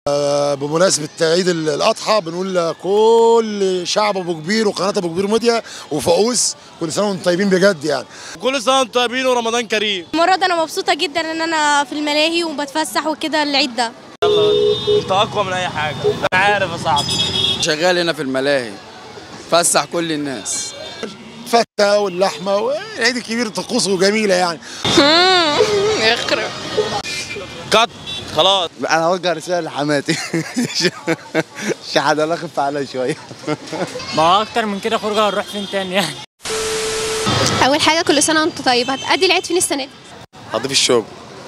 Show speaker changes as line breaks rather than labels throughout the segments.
بمناسبة عيد الأضحى بنقول كل شعب أبو كبير وقناة أبو كبير ميديا وفؤوس كل سنة وأنتم طيبين بجد يعني
كل سنه وانتم طيبين ورمضان كريم
المرة دي أنا مبسوطة جدا إن أنا في الملاهي وبتفسح وكده العيد ده
انت اقوى من اي حاجه انا عارف يا صاحبي
شغال هنا في الملاهي فسح كل الناس
فتة واللحمة والعيد الكبير طقوسه جميلة يعني
يخرب
كات خلاص
انا اوجه رساله لحماتي شحد الله خف عليا شويه
ما هو اكتر من كده خروجه هنروح فين تاني يعني
اول حاجه كل سنه وانت طيب هتأدي العيد فين السنه دي
هضيف الشغل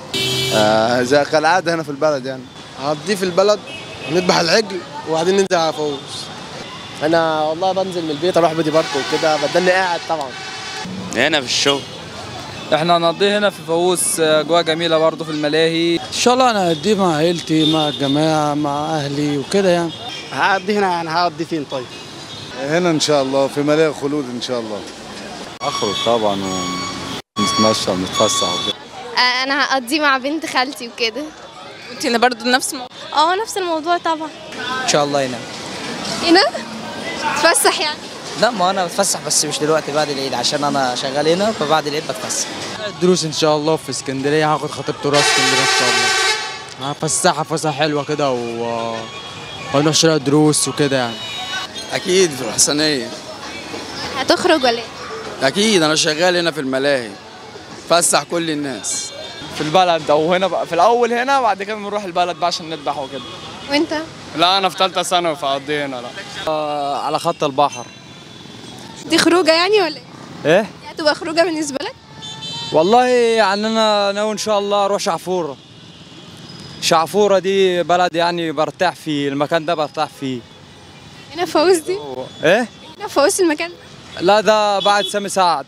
آه زي كالعاده هنا في البلد يعني
هضيف في البلد نذبح العجل وبعدين ننزل على فوز انا والله بنزل من البيت اروح بدي بارك وكده بدلني قاعد طبعا
هنا في الشغل
احنا هنقضيه هنا في فووس اجواء جميله برضه في الملاهي
ان شاء الله انا هدي مع عيلتي مع الجماعه مع اهلي وكده يعني
هقضي هنا يعني هقضي فين طيب
هنا ان شاء الله في ملاهي خلود ان شاء الله اخرج طبعا ونتمشى ونتفسح وكده
انا هقضي مع بنت خالتي وكده
انت برضه نفس الموضوع اه نفس الموضوع طبعا
ان شاء الله هنا
هنا تفسح يعني
لا ما انا بتفسح بس مش دلوقتي بعد العيد عشان انا شغال هنا فبعد العيد بتفسح
الدروس ان شاء الله في اسكندريه هاخد خطيبته راس اسكندريه ان شاء الله هفسحها فسحه حلوه كده و ونروح شراء دروس وكده يعني
اكيد في الحسنيه
هتخرج ولا ايه
اكيد انا شغال هنا في الملاهي فسح كل الناس
في البلد او هنا بقى في الاول هنا بعد كده بنروح البلد بقى عشان نذبح وكده
وانت
لا انا في ثالثه ثانوي فاقضي هنا لا على خط البحر
دي خروجه يعني ولا ايه
ايه
دي هتبقى خروجه بالنسبه لك
والله يعني انا ناوي ان شاء الله اروح شعفوره شعفوره دي بلد يعني برتاح فيه المكان ده برتاح فيه
هنا فوز دي
ايه
هنا فوز المكان
لا ده بعد سامي سعد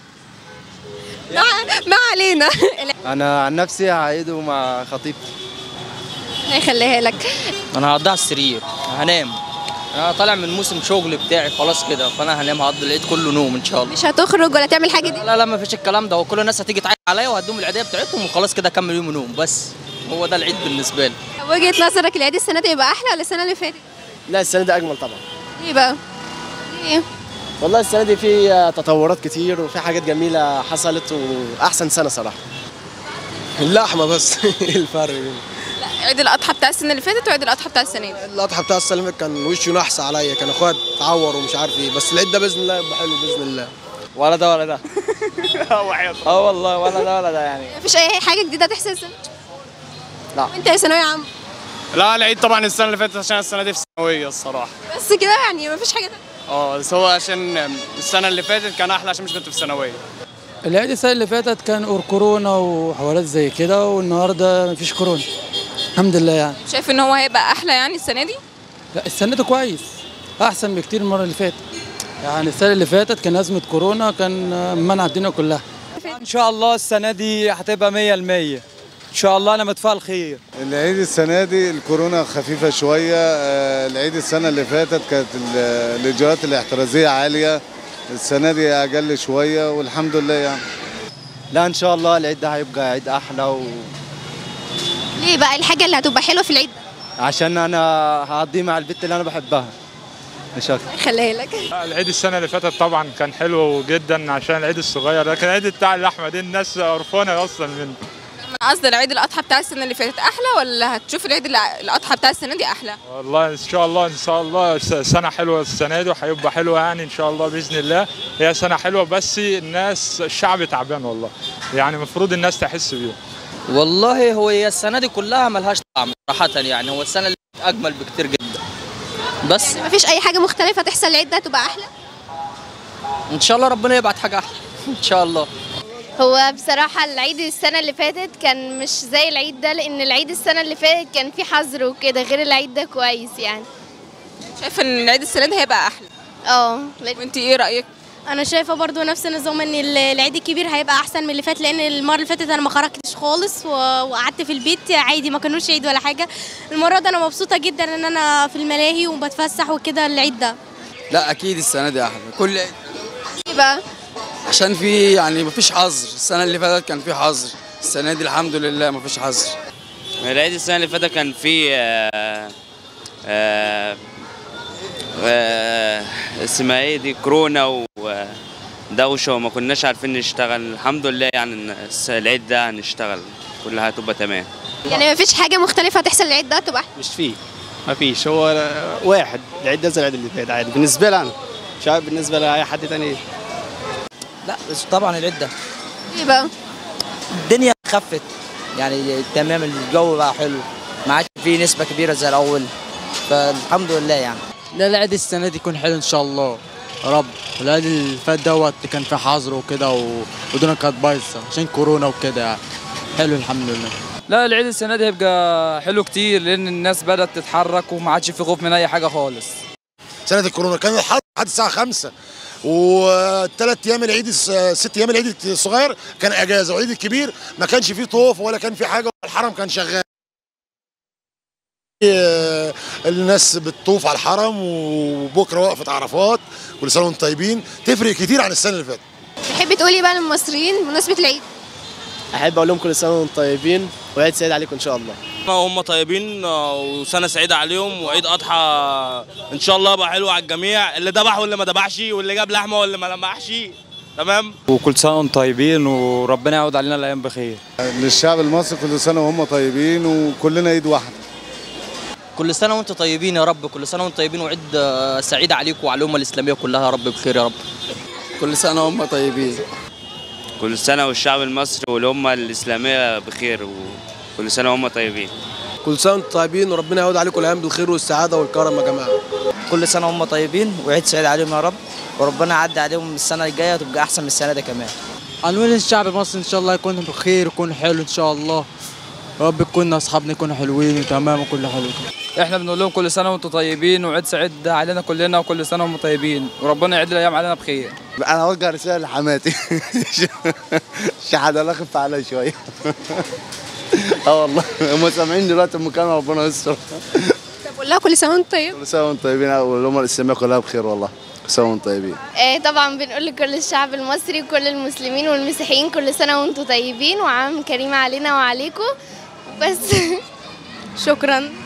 ما, ما علينا
انا عن نفسي هعيده مع خطيبتي
الله يخليها لك
انا هقضيها على السرير هنام انا طالع من موسم شغل بتاعي خلاص كده فانا هنام هقضي العيد كله نوم ان شاء الله
مش هتخرج ولا تعمل حاجه دي
لا لا ما فيش الكلام ده هو كل الناس هتيجي تعيط عليا وهدوم العيديه بتاعتهم وخلاص كده اكمل يوم نوم بس هو ده العيد بالنسبه لي
طب وجهه نظرك العيد السنه دي يبقى احلى ولا السنه اللي فاتت
لا السنه دي اجمل طبعا
ليه بقى ليه
والله السنه دي في تطورات كتير وفي حاجات جميله حصلت واحسن سنه صراحه اللحمه بس الفرق بين
عيد الأضحى بتاع السنة اللي فاتت وعيد الأضحى بتاع السنة دي
الاضحى بتاع السنه اللي فاتت كان وشه نحس عليا كان اخويا اتعور ومش عارف ايه بس العيد ده باذن الله يبقى حلو باذن الله
ولا ده ولا ده اه والله ولا ده ولا ده يعني
مفيش اي حاجه جديده تحصل السنه
لا.
وانت يا ثانويه عامه
لا العيد طبعا السنه اللي فاتت عشان السنه دي في ثانويه الصراحه
بس كده يعني مفيش حاجه تانية
اه بس هو عشان السنه اللي فاتت كان احلى عشان مش كنت في ثانويه
العيد السنة اللي فاتت كان اور كورونا وحوارات زي كده والنهارده مفيش كورونا الحمد لله يعني
شايف إن هو هيبقى أحلى يعني السنة دي؟
لا السنة دي كويس أحسن بكتير من المرة اللي فاتت يعني السنة اللي فاتت كان أزمة كورونا كان منع الدنيا كلها إن شاء الله السنة دي هتبقى مية المية إن شاء الله أنا متفائل خير
العيد السنه دي الكورونا خفيفه شويه آه، العيد السنه اللي فاتت كانت ال- الاجراءات الاحترازيه عاليه السنه دي اقل شويه والحمد لله يعني
لا ان شاء الله العيد ده هيبقى عيد احلى و...
ليه بقى الحاجه اللي هتبقى حلوه في العيد ده
عشان انا هقضيه مع البنت اللي انا بحبها مش اكتر
خليها لك
العيد السنة اللي فاتت طبعا كان حلو جدا عشان العيد الصغير لكن العيد بتاع اللحمة دي الناس قرفانة أصلا منه
أنا قصدي العيد الأضحى بتاع السنة اللي فاتت أحلى ولا هتشوف العيد الع- الأضحى بتاع السنة دي أحلى؟
والله إن شاء الله إن شاء الله س- سنة حلوة السنة دي وهيبقى حلوة يعني إن شاء الله بإذن الله هي سنة حلوة بس الناس الشعب تعبان والله يعني المفروض الناس تحس بيه
والله هو هي السنه دي كلها ملهاش طعم صراحه يعني هو السنه اللي فاتت اجمل بكتير جدا بس
مفيش اي حاجه مختلفه تحصل العيد ده تبقى احلى
ان شاء الله ربنا يبعت حاجه احلى ان شاء الله
هو بصراحة العيد السنة اللي فاتت كان مش زي العيد ده لأن العيد السنة اللي فاتت كان فيه حظر وكده غير العيد ده كويس يعني
شايفة إن العيد السنة دي هيبقى أحلى
اه
وأنت إيه رأيك؟ انا شايفه برضو نفس النظام ان ال- العيد الكبير هيبقى احسن من اللي فات لان المره اللي فاتت انا ما خرجتش خالص و- وقعدت في البيت عادي ما كانوش عيد ولا حاجه المره دي انا مبسوطه جدا ان انا في الملاهي وبتفسح وكده العيد ده
لا اكيد السنه دي احلى كل عيد
ايه بقى
عشان في يعني مفيش حظر السنه اللي فاتت كان في حظر السنه دي الحمد لله مفيش حظر
العيد السنة اللي فاتت كان فيه آه، آه، آه، اسمها ايه دي كورونا ودوشة وما كناش عارفين نشتغل الحمد لله يعني إن الس- العيد ده هنشتغل كلها هتبقى تمام
يعني مفيش حاجه مختلفه هتحصل العيد ده تبقى
مش فيه ما فيش هو واحد العيد ده زي العيد اللي فات عادي بالنسبه لي انا مش عارف بالنسبه لاي حد تاني ايه
لا بس طبعا العيد ده
ايه بقى
الدنيا خفت يعني تمام الجو بقى حلو ما عادش فيه نسبة كبيرة زي الأول فالحمد لله يعني
لا العيد السنة دي يكون حلو إن شاء الله يا رب العيد اللي فات دوت كان في حظر وكده و- والدنيا كانت بايظة عشان كورونا وكده يعني حلو الحمد لله
لا العيد السنه دي هيبقى حلو كتير لان الناس بدات تتحرك وما عادش في خوف من اي حاجه خالص
سنه الكورونا كان الحظر لحد الساعه 5 وثلاث ايام العيد الس- ست ايام العيد الصغير كان اجازه والعيد الكبير ما كانش فيه طوف ولا كان فيه حاجه الحرم كان شغال آه، الناس بتطوف على الحرم وبكره وقفه عرفات كل سنه وانتم طيبين تفرق كتير عن السنه اللي فاتت
تحبي تقولي بقى للمصريين بمناسبه العيد
احب اقول لهم كل سنه وانتم طيبين وعيد سعيد عليكم ان شاء الله
هم طيبين آه، وسنه سعيده عليهم وعيد اضحى ان شاء الله يبقى حلو على الجميع اللي ذبح واللي ما ذبحش واللي جاب لحمه واللي ما لمحش تمام
وكل سنه وانتم طيبين وربنا يعود علينا الايام بخير
للشعب المصري كل سنه وهم طيبين وكلنا ايد واحده
كل سنة وانتم طيبين يا رب كل سنة وانتم طيبين وعيد آه، سعيد عليكم وعلى الأمة الإسلامية كلها يا رب بخير يا رب
كل سنة هم طيبين
كل سنة والشعب المصري والأمة الإسلامية بخير وكل سنة وهم طيبين
كل سنه وانتم طيبين وربنا يعود عليكم الايام بالخير والسعاده والكرم يا جماعه
كل سنة هم طيبين وعيد سعيد عليهم يا رب وربنا يعدي عليهم السنة الجاية تبقى أحسن من السنة دي كمان
هنقول الشعب المصري إن شاء الله يكون بخير يكون حلو إن شاء الله يا رب يكون أصحابنا يكونوا حلوين وتمام وكل حلو كده
احنا بنقول لهم كل سنه وانتم طيبين وعيد سعيد علينا كلنا وكل سنه وهم طيبين وربنا يعيد الايام علينا بخير
انا اوجه رساله لحماتي شحات الله خف عليا شويه اه والله هم سامعين دلوقتي المكان ربنا يستر
طب قول لها كل سنه وانت طيب
كل سنه وانتم طيبين والامه الاسلاميه كلها بخير والله كل سنه وانتم طيبين
آه طبعا بنقول لكل الشعب المصري وكل المسلمين والمسيحيين كل سنه وانتم طيبين وعام كريم علينا وعليكم بس
شكرا